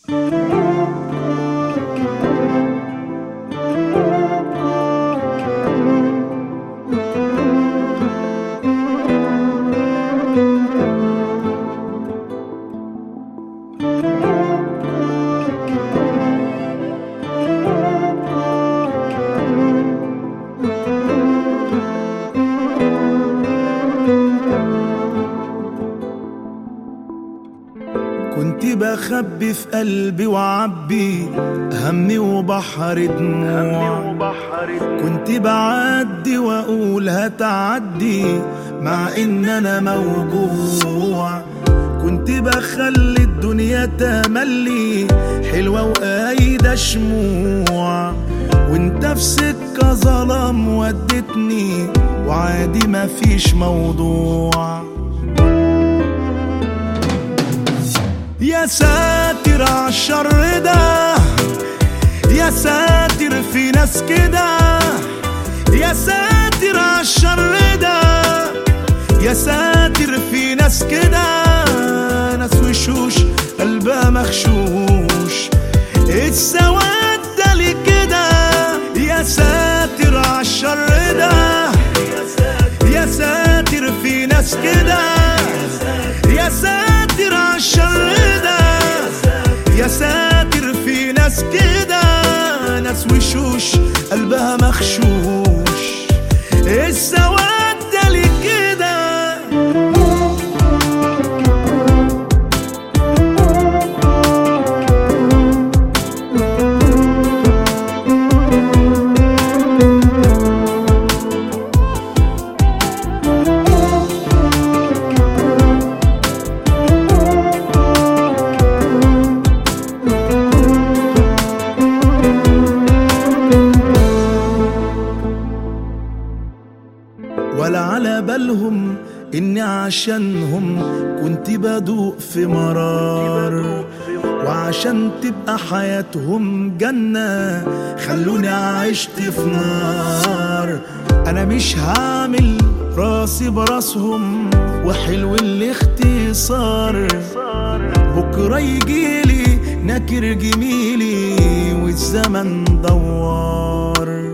كنت بخبي في قلبي وعبي همي وبحر دموع كنت بعدي واقول هتعدي مع ان انا موجوع كنت بخلي الدنيا تملي حلوة وقايدة شموع وانت في سكة ظلام ودتني وعادي مفيش موضوع يا ساتر عالشر ده يا ساتر في ناس كده يا ساتر عالشر ده يا ساتر في ناس كده ناس وشوش قلبها مخشوش السواد ده ليه كده يا ساتر عالشر ده يا ساتر في ناس كده يا ساتر عالشر ده يا ساتر في ناس كده ناس وشوش قلبها مخشوش السواد ده ليه كده ولا على بالهم اني عشانهم كنت بدوق في مرار وعشان تبقى حياتهم جنة خلوني عشت في نار انا مش هعمل راسي براسهم وحلو الاختصار بكرة يجيلي ناكر جميلي والزمن دوار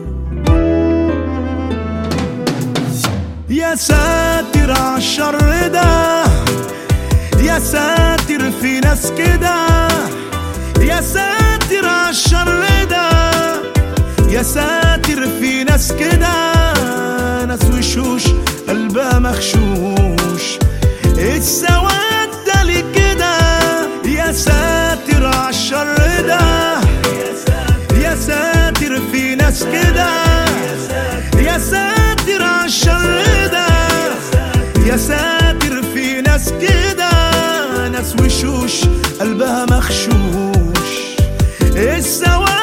يا ساتر عالشر ده يا ساتر في ناس كده يا ساتر عالشر ده يا ساتر في ناس كده ناس وشوش قلبها مخشوش السواد ده ليه كده يا ساتر عالشر ده يا ساتر في ناس كده يا ساتر عالشر ده يا ساتر في ناس كده ناس وشوش قلبها مخشوش السواد